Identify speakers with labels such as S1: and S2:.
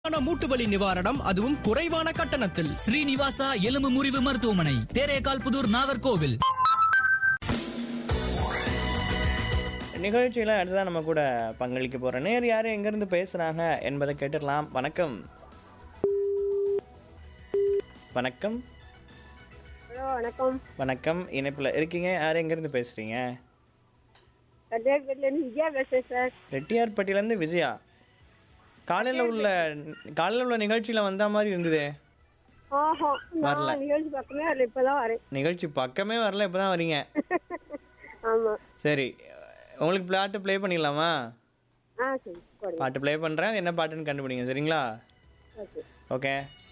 S1: ஆன மூட்டு வலி நிவாரணம் அதுவும் குறைவான கட்டணத்தில்
S2: ஸ்ரீனிவாசா எலும்பு முறிவு மருத்துவமனை தேரேகால் புதூர் நாகர்கோவில்
S3: நிகழ்ச்சியில் அடுத்ததான் நம்ம கூட பங்களிக்க போகிற நேர் யார் எங்கேருந்து பேசுகிறாங்க என்பதை கேட்டுடலாம் வணக்கம் வணக்கம்
S4: ஹலோ வணக்கம்
S3: வணக்கம் இணைப்பில் இருக்கீங்க யார் எங்கேருந்து பேசுகிறீங்க
S4: கட்டியார்பேட்டிலேருந்து விஜயா பேசுகிறேன் சார்
S3: ரெட்டியார்பட்டியிலேருந்து விஜயா காலையில் உள்ள காலையில் உள்ள நிகழ்ச்சியில் வந்த மாதிரி இருந்ததே
S4: ஆஹா
S3: வரல.
S4: நான் நிகழ்ச்சி பக்கமே வரல இப்போ தான் வரேன்
S3: நிகழ்ச்சி பக்கமே வரல இப்போ தான் வரீங்க
S4: ஆமாம்
S3: சரி உங்களுக்கு பாட்டு ப்ளே பண்ணிடலாமா
S4: ஆ சரி போடுங்க
S3: பாட்டு ப்ளே பண்ணுறேன் என்ன பாட்டுன்னு கண்டுபிடிங்க சரிங்களா
S4: ஓகே
S3: ஓகே